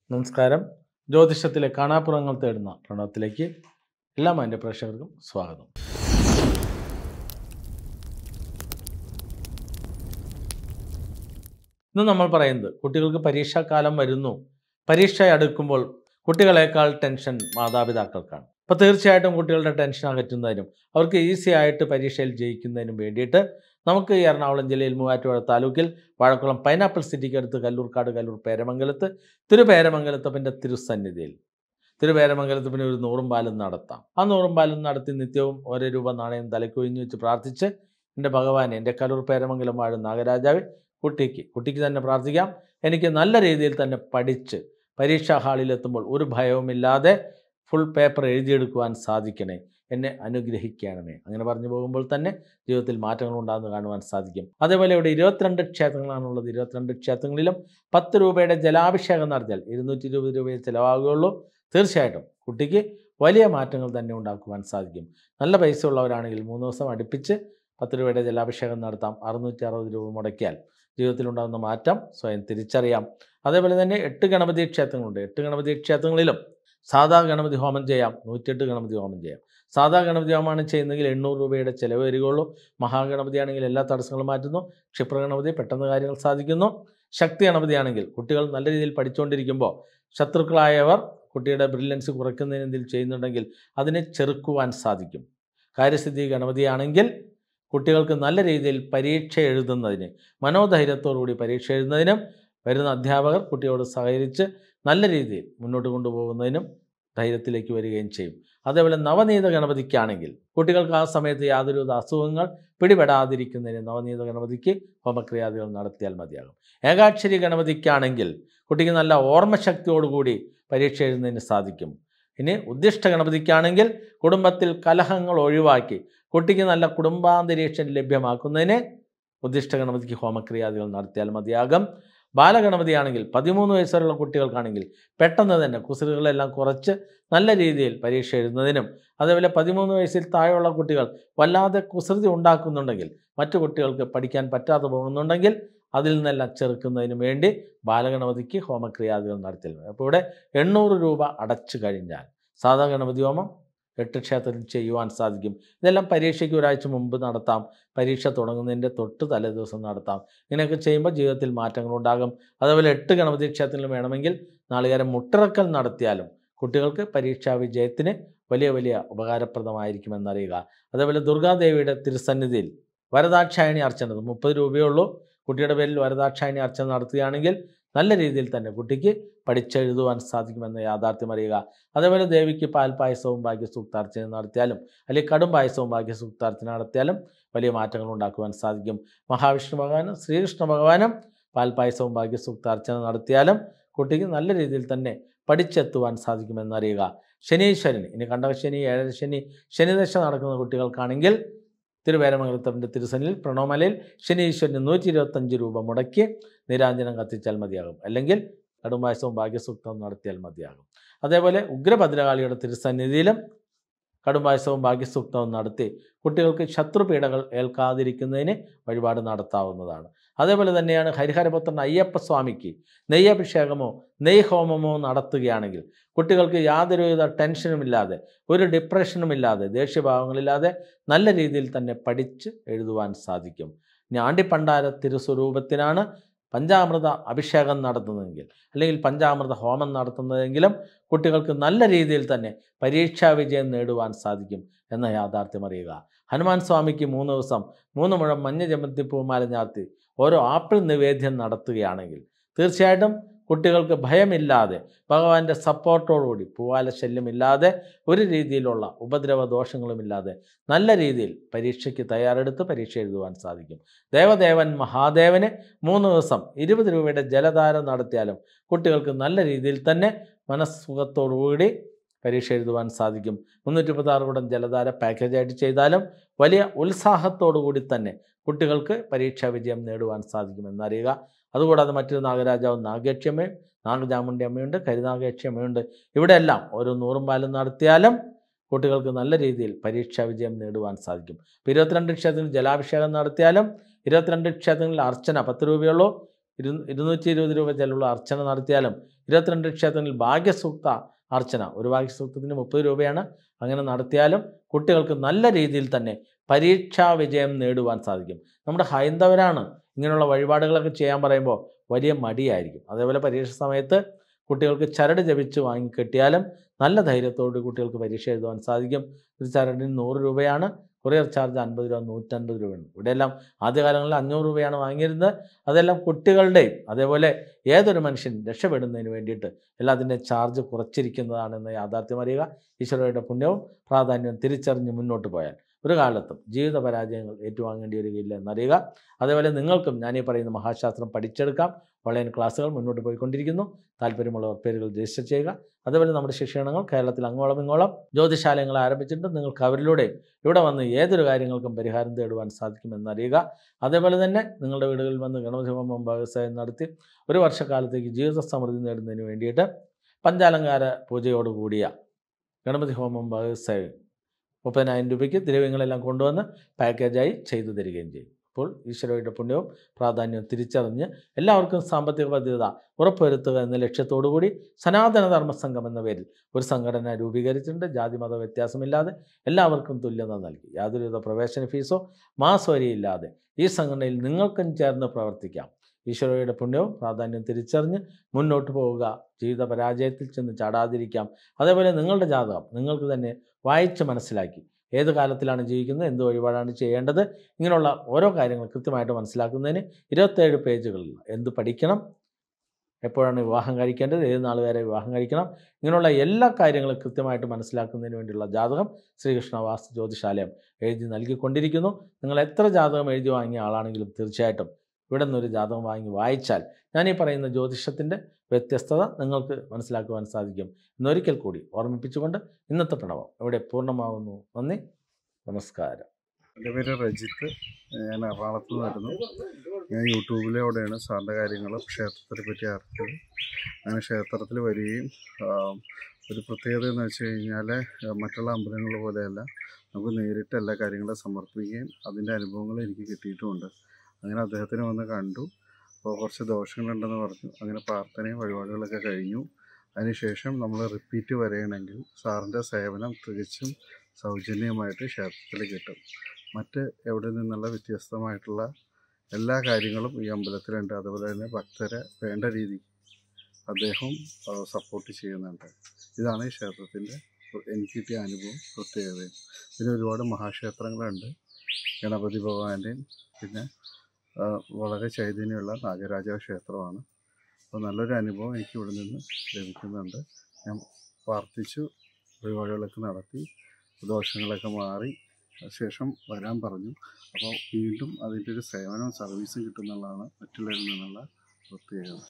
നമസ്കാരം ജ്യോതിഷത്തിലെ കാണാപ്പുറങ്ങൾ തേടുന്ന പ്രണവത്തിലേക്ക് എല്ലാ മാന്യ പ്രേക്ഷകർക്കും സ്വാഗതം ഇന്ന് നമ്മൾ പറയുന്നത് കുട്ടികൾക്ക് പരീക്ഷാകാലം വരുന്നു പരീക്ഷ അടുക്കുമ്പോൾ കുട്ടികളെക്കാൾ ടെൻഷൻ മാതാപിതാക്കൾക്കാണ് അപ്പോൾ തീർച്ചയായിട്ടും കുട്ടികളുടെ ടെൻഷൻ അകറ്റുന്നതിനും അവർക്ക് ഈസി ആയിട്ട് പരീക്ഷയിൽ ജയിക്കുന്നതിനും വേണ്ടിയിട്ട് നമുക്ക് ഈ എറണാകുളം ജില്ലയിൽ മൂവാറ്റുപുഴ താലൂക്കിൽ വാഴക്കുളം പൈനാപ്പിൾ സിറ്റിക്ക് അടുത്ത് കല്ലൂർക്കാട് കല്ലൂർ പേരമംഗലത്ത് തിരുപേരമംഗലത്തപ്പൻ്റെ തിരുസന്നിധിയിൽ തിരുപേരമംഗലത്ത് പിന്നെ ഒരു നൂറും പാലും നടത്താം ആ നൂറും പാലും നടത്തി നിത്യവും ഓരോ രൂപ നാണയം തലക്കൊഴിഞ്ഞു വെച്ച് പ്രാർത്ഥിച്ച് എൻ്റെ ഭഗവാൻ എൻ്റെ കലൂർ പേരമംഗലം വാഴും നാഗരാജാവ് കുട്ടിക്ക് കുട്ടിക്ക് തന്നെ പ്രാർത്ഥിക്കാം എനിക്ക് നല്ല രീതിയിൽ തന്നെ പഠിച്ച് പരീക്ഷാ ഹാളിലെത്തുമ്പോൾ ഒരു ഭയവുമില്ലാതെ ഫുൾ പേപ്പർ എഴുതിയെടുക്കുവാൻ സാധിക്കണേ എന്നെ അനുഗ്രഹിക്കണമേ അങ്ങനെ പറഞ്ഞു പോകുമ്പോൾ തന്നെ ജീവിതത്തിൽ മാറ്റങ്ങൾ ഉണ്ടാകുന്ന കാണുവാൻ സാധിക്കും അതേപോലെ ഇവിടെ ഇരുപത്തിരണ്ട് ക്ഷേത്രങ്ങളാണുള്ളത് ഇരുപത്തിരണ്ട് ക്ഷേത്രങ്ങളിലും പത്ത് രൂപയുടെ ജലാഭിഷേകം നടത്തിയാൽ ഇരുന്നൂറ്റി ഇരുപത് രൂപയെ ചിലവാകുകയുള്ളൂ തീർച്ചയായിട്ടും കുട്ടിക്ക് വലിയ മാറ്റങ്ങൾ തന്നെ ഉണ്ടാക്കുവാൻ സാധിക്കും നല്ല പൈസ ഉള്ളവരാണെങ്കിൽ മൂന്ന് ദിവസം അടുപ്പിച്ച് പത്ത് രൂപയുടെ ജലാഭിഷേകം നടത്താം അറുന്നൂറ്റി അറുപത് രൂപ മുടക്കിയാൽ ജീവിതത്തിലുണ്ടാകുന്ന മാറ്റം സ്വയം തിരിച്ചറിയാം അതേപോലെ തന്നെ എട്ട് ഗണപതി ക്ഷേത്രങ്ങളുണ്ട് എട്ട് ഗണപതി ക്ഷേത്രങ്ങളിലും സാധാ ഗണപതി ഹോമം ചെയ്യാം നൂറ്റെട്ട് ഗണപതി ഹോമം ചെയ്യാം സാധാ ഗണപതി ഹോമമാണ് ചെയ്യുന്നതെങ്കിൽ എണ്ണൂറ് രൂപയുടെ ചിലവ് വരികയുള്ളൂ മഹാഗണപതി ആണെങ്കിൽ എല്ലാ തടസ്സങ്ങളും മാറ്റുന്നു ക്ഷിപ്രഗണപതി പെട്ടെന്ന് കാര്യങ്ങൾ സാധിക്കുന്നു ശക്തി ഗണപതിയാണെങ്കിൽ കുട്ടികൾ നല്ല രീതിയിൽ പഠിച്ചുകൊണ്ടിരിക്കുമ്പോൾ ശത്രുക്കളായവർ കുട്ടിയുടെ ബ്രില്യൻസ് കുറയ്ക്കുന്നതിന് എന്തെങ്കിലും ചെയ്യുന്നുണ്ടെങ്കിൽ അതിനെ ചെറുക്കുവാൻ സാധിക്കും കാര്യസിദ്ധി ഗണപതിയാണെങ്കിൽ കുട്ടികൾക്ക് നല്ല രീതിയിൽ പരീക്ഷ എഴുതുന്നതിന് മനോധൈര്യത്തോടുകൂടി പരീക്ഷ എഴുതുന്നതിനും വരുന്ന അധ്യാപകർ കുട്ടിയോട് സഹകരിച്ച് നല്ല രീതിയിൽ മുന്നോട്ട് കൊണ്ടുപോകുന്നതിനും ധൈര്യത്തിലേക്ക് വരികയും ചെയ്യും അതേപോലെ നവനീത ഗണപതിക്കാണെങ്കിൽ കുട്ടികൾക്ക് ആ സമയത്ത് യാതൊരുവിധ അസുഖങ്ങൾ പിടിപെടാതിരിക്കുന്നതിന് നവനീത ഗണപതിക്ക് ഹോമക്രിയാദികൾ നടത്തിയാൽ മതിയാകും ഏകാക്ഷരി ഗണപതിക്കാണെങ്കിൽ കുട്ടിക്ക് നല്ല ഓർമ്മശക്തിയോടുകൂടി പരീക്ഷ എഴുതുന്നതിന് സാധിക്കും ഇനി ഉദ്ദിഷ്ട ഗണപതിക്കാണെങ്കിൽ കുടുംബത്തിൽ കലഹങ്ങൾ ഒഴിവാക്കി കുട്ടിക്ക് നല്ല കുടുംബാന്തരീക്ഷം ലഭ്യമാക്കുന്നതിന് ഉദ്ദിഷ്ട ഗണപതിക്ക് ഹോമക്രിയാദികൾ നടത്തിയാൽ മതിയാകും ബാലഗണപതിയാണെങ്കിൽ പതിമൂന്ന് വയസ്സുള്ള കുട്ടികൾക്കാണെങ്കിൽ പെട്ടെന്ന് തന്നെ കുസൃതികളെല്ലാം കുറച്ച് നല്ല രീതിയിൽ പരീക്ഷ എഴുതുന്നതിനും അതേപോലെ പതിമൂന്ന് വയസ്സിൽ താഴെയുള്ള കുട്ടികൾ വല്ലാതെ കുസൃതി ഉണ്ടാക്കുന്നുണ്ടെങ്കിൽ മറ്റു കുട്ടികൾക്ക് പഠിക്കാൻ പറ്റാതെ പോകുന്നുണ്ടെങ്കിൽ അതിൽ നിന്നെല്ലാം ചെറുക്കുന്നതിന് വേണ്ടി ബാലഗണപതിക്ക് ഹോമക്രിയാദികൾ നടത്തില്ല അപ്പോൾ ഇവിടെ എണ്ണൂറ് രൂപ അടച്ചു കഴിഞ്ഞാൽ സാധാ ഗണപതി ഹോമം എട്ട് ക്ഷേത്രത്തിൽ ചെയ്യുവാൻ സാധിക്കും ഇതെല്ലാം പരീക്ഷയ്ക്ക് ഒരാഴ്ച മുമ്പ് നടത്താം പരീക്ഷ തുടങ്ങുന്നതിൻ്റെ തൊട്ട് തലേ ദിവസം നടത്താം ഇങ്ങനെയൊക്കെ ചെയ്യുമ്പോൾ ജീവിതത്തിൽ മാറ്റങ്ങൾ ഉണ്ടാകും അതേപോലെ എട്ട് ഗണപതി ക്ഷേത്രത്തിൽ വേണമെങ്കിൽ നാളികേരം മുട്ടിറക്കൽ നടത്തിയാലും കുട്ടികൾക്ക് പരീക്ഷാ വിജയത്തിന് വലിയ വലിയ ഉപകാരപ്രദമായിരിക്കുമെന്നറിയുക അതേപോലെ ദുർഗാദേവിയുടെ തിരുസന്നിധിയിൽ വരദാക്ഷായണി അർച്ചന മുപ്പത് രൂപയേ ഉള്ളൂ കുട്ടിയുടെ പേരിൽ വരദാക്ഷായണി അർച്ചന നടത്തുകയാണെങ്കിൽ നല്ല രീതിയിൽ തന്നെ കുട്ടിക്ക് പഠിച്ചെഴുതുവാൻ സാധിക്കുമെന്ന യാഥാർത്ഥ്യം അറിയുക അതേപോലെ ദേവിക്ക് പാൽപ്പായസവും ഭാഗ്യസൂക്താർച്ചന നടത്തിയാലും അല്ലെങ്കിൽ കടും പായസവും ഭാഗ്യസൂക്താർച്ചന നടത്തിയാലും വലിയ മാറ്റങ്ങൾ ഉണ്ടാക്കുവാൻ സാധിക്കും മഹാവിഷ്ണു ഭഗവാനും ശ്രീകൃഷ്ണ ഭഗവാനും പാൽപ്പായസവും ഭാഗ്യസൂക്താർച്ചന നടത്തിയാലും കുട്ടിക്ക് നല്ല രീതിയിൽ തന്നെ പഠിച്ചെത്തുവാൻ സാധിക്കുമെന്നറിയുക ശനീശ്വരൻ ഇനി കണ്ടകശനി ഏഴര ശനി ശനിദശ നടക്കുന്ന കുട്ടികൾക്കാണെങ്കിൽ തിരുവേരമംഗലത്തപ്പൻ്റെ തിരുസനിൽ പ്രണോമലയിൽ ശനീശ്വരന് നൂറ്റി ഇരുപത്തഞ്ച് രൂപ മുടക്കി നിരാഞ്ജനം കത്തിച്ചാൽ മതിയാകും അല്ലെങ്കിൽ കടുംപായസവും ഭാഗ്യസൂക്തവും നടത്തിയാൽ മതിയാകും അതേപോലെ ഉഗ്രഭദ്രകാളിയുടെ തിരുസന്നിധിയിലും കടുംപായസവും ഭാഗ്യസൂക്തവും നടത്തി കുട്ടികൾക്ക് ശത്രുപീഠകൾ ഏൽക്കാതിരിക്കുന്നതിന് വഴിപാട് നടത്താവുന്നതാണ് അതേപോലെ തന്നെയാണ് ഹരിഹരപുത്രൻ അയ്യപ്പസ്വാമിക്ക് നെയ്യഭിഷേകമോ നെയ് ഹോമമോ നടത്തുകയാണെങ്കിൽ കുട്ടികൾക്ക് യാതൊരുവിധ ടെൻഷനുമില്ലാതെ ഒരു ഡിപ്രഷനുമില്ലാതെ ദേഷ്യഭാവങ്ങളില്ലാതെ നല്ല രീതിയിൽ തന്നെ പഠിച്ച് എഴുതുവാൻ സാധിക്കും ഞാണ്ടിപ്പണ്ടാര തിരുസ്വരൂപത്തിനാണ് പഞ്ചാമൃത അഭിഷേകം നടത്തുന്നതെങ്കിൽ അല്ലെങ്കിൽ പഞ്ചാമൃത ഹോമം നടത്തുന്നതെങ്കിലും കുട്ടികൾക്ക് നല്ല രീതിയിൽ തന്നെ പരീക്ഷാ വിജയം നേടുവാൻ സാധിക്കും എന്ന യാഥാർത്ഥ്യം അറിയുക ഹനുമാൻ സ്വാമിക്ക് മൂന്ന് ദിവസം മൂന്ന് മുഴം മഞ്ഞ ജമന്തി പൂമാല ചാർത്തി ഓരോ ആപ്പിൾ നിവേദ്യം നടത്തുകയാണെങ്കിൽ തീർച്ചയായിട്ടും കുട്ടികൾക്ക് ഭയമില്ലാതെ ഭഗവാന്റെ സപ്പോർട്ടോടുകൂടി പൂവാല ശല്യമില്ലാതെ ഒരു രീതിയിലുള്ള ഉപദ്രവ ദോഷങ്ങളുമില്ലാതെ നല്ല രീതിയിൽ പരീക്ഷയ്ക്ക് തയ്യാറെടുത്ത് പരീക്ഷ എഴുതുവാൻ സാധിക്കും ദേവദേവൻ മഹാദേവന് മൂന്ന് ദിവസം ഇരുപത് രൂപയുടെ ജലധാര നടത്തിയാലും കുട്ടികൾക്ക് നല്ല രീതിയിൽ തന്നെ മനസ്സുഖത്തോടുകൂടി പരീക്ഷ എഴുതുവാൻ സാധിക്കും മുന്നൂറ്റി മുപ്പത്താറ് കൂടം ജലധാര പാക്കേജായിട്ട് ചെയ്താലും വലിയ ഉത്സാഹത്തോടു കൂടി തന്നെ കുട്ടികൾക്ക് പരീക്ഷാ വിജയം നേടുവാൻ സാധിക്കുമെന്നറിയുക അതുകൂടാതെ മറ്റൊരു നാഗരാജാവ് നാഗേക്ഷ്യമ്മയും നാഗചാമുണ്ടി അമ്മയുണ്ട് കരിനാഗേക്ഷി അമ്മയുണ്ട് ഇവിടെയെല്ലാം ഓരോ നൂറും പാലും നടത്തിയാലും കുട്ടികൾക്ക് നല്ല രീതിയിൽ പരീക്ഷാ വിജയം നേടുവാൻ സാധിക്കും ഇപ്പോൾ ഇരുപത്തിരണ്ട് ക്ഷേത്രങ്ങളിൽ ജലാഭിഷേകം നടത്തിയാലും ഇരുപത്തിരണ്ട് ക്ഷേത്രങ്ങളിൽ അർച്ചന പത്ത് രൂപയുള്ളൂ ഇരു ഇരുന്നൂറ്റി ഇരുപത് രൂപ ചെലവുള്ള അർച്ചന നടത്തിയാലും ഇരുപത്തിരണ്ട് ക്ഷേത്രങ്ങളിൽ ഭാഗ്യസൂക്ത അർച്ചന ഒരു ഭാഗ്യസൂക്തത്തിന് മുപ്പത് രൂപയാണ് അങ്ങനെ നടത്തിയാലും കുട്ടികൾക്ക് നല്ല രീതിയിൽ തന്നെ പരീക്ഷാ വിജയം നേടുവാൻ സാധിക്കും നമ്മുടെ ഹൈന്ദവരാണ് ഇങ്ങനെയുള്ള വഴിപാടുകളൊക്കെ ചെയ്യാൻ പറയുമ്പോൾ വലിയ മടിയായിരിക്കും അതേപോലെ പരീക്ഷ സമയത്ത് കുട്ടികൾക്ക് ചരട് ജപിച്ച് വാങ്ങിക്കെട്ടിയാലും നല്ല ധൈര്യത്തോട് കുട്ടികൾക്ക് പരീക്ഷ എഴുതുവാൻ സാധിക്കും ഒരു ചരടിന് നൂറ് രൂപയാണ് കൊറിയർ ചാർജ് അൻപത് രൂപ നൂറ്റൻപത് രൂപയാണ് ഇവിടെയെല്ലാം ആദ്യകാലങ്ങളിൽ അഞ്ഞൂറ് രൂപയാണ് വാങ്ങിയിരുന്നത് അതെല്ലാം കുട്ടികളുടെയും അതേപോലെ ഏതൊരു മനുഷ്യൻ രക്ഷപ്പെടുന്നതിന് വേണ്ടിയിട്ട് എല്ലാത്തിൻ്റെയും ചാർജ് കുറച്ചിരിക്കുന്നതാണെന്ന് യാഥാർത്ഥ്യം അറിയുക ഈശ്വരയുടെ പുണ്യവും പ്രാധാന്യവും തിരിച്ചറിഞ്ഞ് മുന്നോട്ട് പോയാൽ ഒരു കാലത്തും ജീവിത പരാജയങ്ങൾ ഏറ്റുവാങ്ങേണ്ടി വരികയില്ല എന്നറിയുക അതേപോലെ നിങ്ങൾക്കും ഞാൻ ഈ പറയുന്ന മഹാശാസ്ത്രം പഠിച്ചെടുക്കാം ഓൺലൈൻ ക്ലാസ്സുകൾ മുന്നോട്ട് പോയിക്കൊണ്ടിരിക്കുന്നു താല്പര്യമുള്ളവർ പേരുകൾ രജിസ്റ്റർ ചെയ്യുക അതേപോലെ നമ്മുടെ ശിക്ഷണങ്ങൾ കേരളത്തിൽ അങ്ങോളം ഇങ്ങോളം ജ്യോതിശാലയങ്ങൾ ആരംഭിച്ചിട്ടുണ്ട് നിങ്ങൾക്ക് അവരിലൂടെ ഇവിടെ വന്ന് ഏതൊരു കാര്യങ്ങൾക്കും പരിഹാരം തേടുവാൻ സാധിക്കുമെന്നറിയുക അതേപോലെ തന്നെ നിങ്ങളുടെ വീടുകളിൽ വന്ന് ഗണപതി ഹോമം വ്യവസായം നടത്തി ഒരു വർഷക്കാലത്തേക്ക് ജീവിത സമൃദ്ധി നേടുന്നതിന് വേണ്ടിയിട്ട് പഞ്ചാലങ്കാര പൂജയോടുകൂടിയ ഗണപതി ഹോമം വ്യവസായം മുപ്പതിനായിരം രൂപയ്ക്ക് ദ്രവ്യങ്ങളെല്ലാം കൊണ്ടുവന്ന് പാക്കേജായി ചെയ്തു തരികയും ചെയ്യും അപ്പോൾ ഈശ്വരയുടെ പുണ്യവും പ്രാധാന്യവും തിരിച്ചറിഞ്ഞ് എല്ലാവർക്കും സാമ്പത്തിക ഭദ്രത ഉറപ്പുവരുത്തുക എന്ന ലക്ഷ്യത്തോടു കൂടി സനാതന ധർമ്മ സംഘം എന്ന പേരിൽ ഒരു സംഘടന രൂപീകരിച്ചിട്ടുണ്ട് ജാതി മത വ്യത്യാസമില്ലാതെ എല്ലാവർക്കും തുല്യത നൽകി യാതൊരുവിധ പ്രവേശന ഫീസോ മാസവരിയില്ലാതെ ഈ സംഘടനയിൽ നിങ്ങൾക്കും ചേർന്ന് പ്രവർത്തിക്കാം ഈശ്വരയുടെ പുണ്യവും പ്രാധാന്യം തിരിച്ചറിഞ്ഞ് മുന്നോട്ട് പോവുക ജീവിത പരാജയത്തിൽ ചെന്ന് ചാടാതിരിക്കാം അതേപോലെ നിങ്ങളുടെ ജാതകം നിങ്ങൾക്ക് തന്നെ വായിച്ച് മനസ്സിലാക്കി ഏത് കാലത്തിലാണ് ജീവിക്കുന്നത് എന്ത് വഴിപാടാണ് ചെയ്യേണ്ടത് ഇങ്ങനെയുള്ള ഓരോ കാര്യങ്ങൾ കൃത്യമായിട്ട് മനസ്സിലാക്കുന്നതിന് ഇരുപത്തേഴ് പേജുകളിൽ എന്ത് പഠിക്കണം എപ്പോഴാണ് വിവാഹം കഴിക്കേണ്ടത് ഏത് നാൾ വരെ വിവാഹം കഴിക്കണം ഇങ്ങനെയുള്ള എല്ലാ കാര്യങ്ങളും കൃത്യമായിട്ട് മനസ്സിലാക്കുന്നതിന് വേണ്ടിയുള്ള ജാതകം ശ്രീകൃഷ്ണ വാസ്തു ജ്യോതിശാലയം എഴുതി നൽകിക്കൊണ്ടിരിക്കുന്നു നിങ്ങൾ എത്ര ജാതകം എഴുതി വാങ്ങിയ ആളാണെങ്കിലും തീർച്ചയായിട്ടും ഇവിടെ നിന്നൊരു ജാതകം വാങ്ങി വായിച്ചാൽ ഞാൻ ഈ പറയുന്ന ജ്യോതിഷത്തിൻ്റെ വ്യത്യസ്തത നിങ്ങൾക്ക് മനസ്സിലാക്കുവാൻ സാധിക്കും എന്നൊരിക്കൽ കൂടി ഓർമ്മിപ്പിച്ചുകൊണ്ട് ഇന്നത്തെ പ്രണവം ഇവിടെ പൂർണ്ണമാവുന്നു നന്ദി നമസ്കാരം എൻ്റെ പേര് രജിത്ത് ഞാൻ എറണാകുളത്ത് നിന്ന് വരുന്നു ഞാൻ യൂട്യൂബിലൂടെയാണ് സാറിൻ്റെ കാര്യങ്ങളും ക്ഷേത്രത്തെ പറ്റി അറിഞ്ഞത് അങ്ങനെ ക്ഷേത്രത്തിൽ വരികയും ആ, ഒരു പ്രത്യേകത എന്ന് വെച്ച് കഴിഞ്ഞാൽ മറ്റുള്ള അമ്പലങ്ങൾ പോലെയല്ല നമുക്ക് നേരിട്ട് എല്ലാ കാര്യങ്ങളും സമർപ്പിക്കുകയും അതിൻ്റെ അനുഭവങ്ങൾ എനിക്ക് കിട്ടിയിട്ടുമുണ്ട് അങ്ങനെ അദ്ദേഹത്തിനെ വന്ന് കണ്ടു അപ്പോൾ കുറച്ച് ദോഷങ്ങളുണ്ടെന്ന് പറഞ്ഞു അങ്ങനെ പ്രാർത്ഥനയും വഴിപാടുകളൊക്കെ കഴിഞ്ഞു അതിനുശേഷം നമ്മൾ റിപ്പീറ്റ് വരികയാണെങ്കിൽ സാറിൻ്റെ സേവനം തികച്ചും സൗജന്യമായിട്ട് ക്ഷേത്രത്തിൽ കിട്ടും മറ്റ് എവിടെ നിന്നുള്ള വ്യത്യസ്തമായിട്ടുള്ള എല്ലാ കാര്യങ്ങളും ഈ അമ്പലത്തിലുണ്ട് അതുപോലെ തന്നെ ഭക്തരെ വേണ്ട രീതി അദ്ദേഹം സപ്പോർട്ട് ചെയ്യുന്നുണ്ട് ഇതാണ് ഈ ക്ഷേത്രത്തിൻ്റെ എനിക്ക് കിട്ടിയ അനുഭവം പ്രത്യേകതയും പിന്നെ ഒരുപാട് മഹാക്ഷേത്രങ്ങളുണ്ട് ഗണപതി ഭഗവാന്റെയും പിന്നെ ആ, വളരെ ചൈതന്യമുള്ള നാഗരാജ ക്ഷേത്രമാണ് അപ്പോൾ നല്ലൊരു അനുഭവം എനിക്ക് ഇവിടെ നിന്ന് ലഭിക്കുന്നുണ്ട് ഞാൻ പ്രാർത്ഥിച്ചു വഴിപാടുകളൊക്കെ നടത്തി ദോഷങ്ങളൊക്കെ മാറി ശേഷം വരാൻ പറഞ്ഞു അപ്പോൾ വീണ്ടും അതിൻ്റെ ഒരു സേവനവും സർവീസും കിട്ടുന്നുള്ളതാണ് മറ്റുള്ളവരിൽ നിന്നുള്ള പ്രത്യേകത